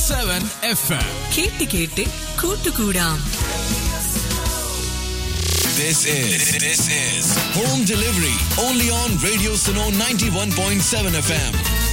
Seven F M കേട്ട് കേട്ട് കൂട്ടുകൂടാം This is this is home delivery only on Radio Suno 91.7 FM.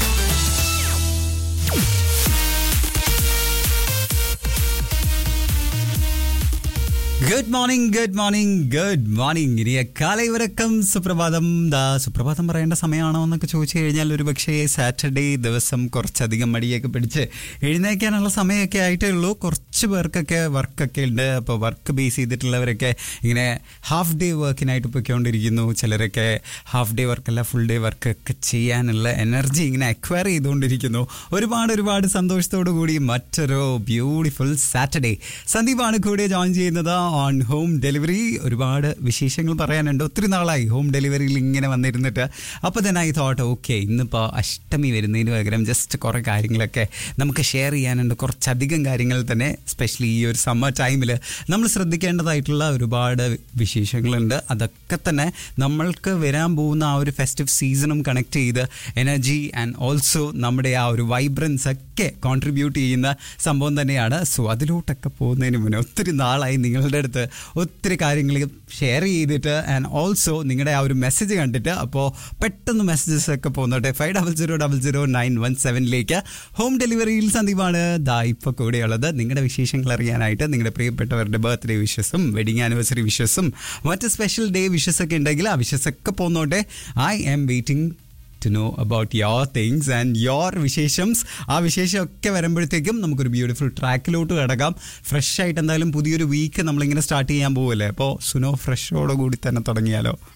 Good morning good morning good morning ഇനിയ കാലൈവരക്കം സുപ്രഭാതം ദാ സുപ്രഭാതം പറയേണ്ട സമയമാണോ എന്നൊക്കെ ചോദിച്ചു കഴിഞ്ഞാൽ ഒരു പക്ഷേ സാറ്റർഡേ ദിവസം കുറച്ചധികം മടിയൊക്കെ പിടിച്ച് എഴുന്നേക്കാനുള്ള സമയമൊക്കെ ആയിട്ടേ ഉള്ളൂ കുറച്ച് പേർക്കൊക്കെ വർക്കൊക്കെ ഉണ്ട് അപ്പോൾ വർക്ക് ബേസ് ചെയ്തിട്ടുള്ളവരൊക്കെ ഇങ്ങനെ ഹാഫ് ഡേ വർക്കിനായിട്ട് പൊയ്ക്കൊണ്ടിരിക്കുന്നു ചിലരൊക്കെ ഹാഫ് ഡേ വർക്കല്ല ഫുൾ ഡേ വർക്ക് ഒക്കെ ചെയ്യാനുള്ള എനർജി ഇങ്ങനെ അക്വയർ ചെയ്തുകൊണ്ടിരിക്കുന്നു ഒരുപാട് ഒരുപാട് സന്തോഷത്തോടു കൂടി മറ്റൊരു ബ്യൂട്ടിഫുൾ സാറ്റർഡേ സന്ദീപാണ് കൂടെ ജോയിൻ ചെയ്യുന്നത് ഓൺ ഹോം ഡെലിവറി ഒരുപാട് വിശേഷങ്ങൾ പറയാനുണ്ട് ഒത്തിരി നാളായി ഹോം ഡെലിവറിയിൽ ഇങ്ങനെ വന്നിരുന്നിട്ട് അപ്പോൾ തന്നെ ഐ തോട്ട് ഓക്കെ ഇന്നിപ്പോൾ അഷ്ടമി വരുന്നതിന് പകരം ജസ്റ്റ് കുറേ കാര്യങ്ങളൊക്കെ നമുക്ക് ഷെയർ ചെയ്യാനുണ്ട് കുറച്ചധികം കാര്യങ്ങൾ തന്നെ സ്പെഷ്യലി ഈ ഒരു സമ്മർ ടൈമിൽ നമ്മൾ ശ്രദ്ധിക്കേണ്ടതായിട്ടുള്ള ഒരുപാട് വിശേഷങ്ങളുണ്ട് അതൊക്കെ തന്നെ നമ്മൾക്ക് വരാൻ പോകുന്ന ആ ഒരു ഫെസ്റ്റീവ് സീസണും കണക്ട് ചെയ്ത് എനർജി ആൻഡ് ഓൾസോ നമ്മുടെ ആ ഒരു വൈബ്രൻസ് ഒക്കെ കോൺട്രിബ്യൂട്ട് ചെയ്യുന്ന സംഭവം തന്നെയാണ് സോ അതിലോട്ടൊക്കെ പോകുന്നതിന് മുന്നേ ഒത്തിരി നാളായി നിങ്ങളുടെ അടുത്ത് ഒത്തിരി കാര്യങ്ങൾ ഷെയർ ചെയ്തിട്ട് ആൻഡ് ഓൾസോ നിങ്ങളുടെ ആ ഒരു മെസ്സേജ് കണ്ടിട്ട് അപ്പോൾ പെട്ടെന്ന് മെസ്സേജസ് ഒക്കെ പോകുന്നോട്ടെ five double zero double zero nine one സെവനിലേക്ക് ഹോം ഡെലിവറിയിൽ സന്ദീപാണ് ദാ ഇപ്പോൾ കൂടെയുള്ളത് നിങ്ങളുടെ വിശേഷങ്ങൾ അറിയാനായിട്ട് നിങ്ങളുടെ പ്രിയപ്പെട്ടവരുടെ ബർത്ത്ഡേ വിഷസും വെഡിങ് ആനിവേഴ്സറി വിഷസും മറ്റ് സ്പെഷ്യൽ ഡേ വിഷസ് ഒക്കെ ഉണ്ടെങ്കിൽ ആ വിഷസ് ഒക്കെ പോന്നോട്ടെ I am waiting to know about your things and your വിശേഷംസ് ആ വിശേഷമൊക്കെ വരുമ്പോഴത്തേക്കും നമുക്കൊരു ബ്യൂട്ടിഫുൾ ട്രാക്കിലോട്ട് കിടക്കാം ഫ്രഷ് ആയിട്ട് എന്തായാലും പുതിയൊരു വീക്ക് നമ്മളിങ്ങനെ സ്റ്റാർട്ട് ചെയ്യാൻ പോവല്ലേ അപ്പോൾ സുനോ ഫ്രഷോടുകൂടി തന്നെ തുടങ്ങിയാലോ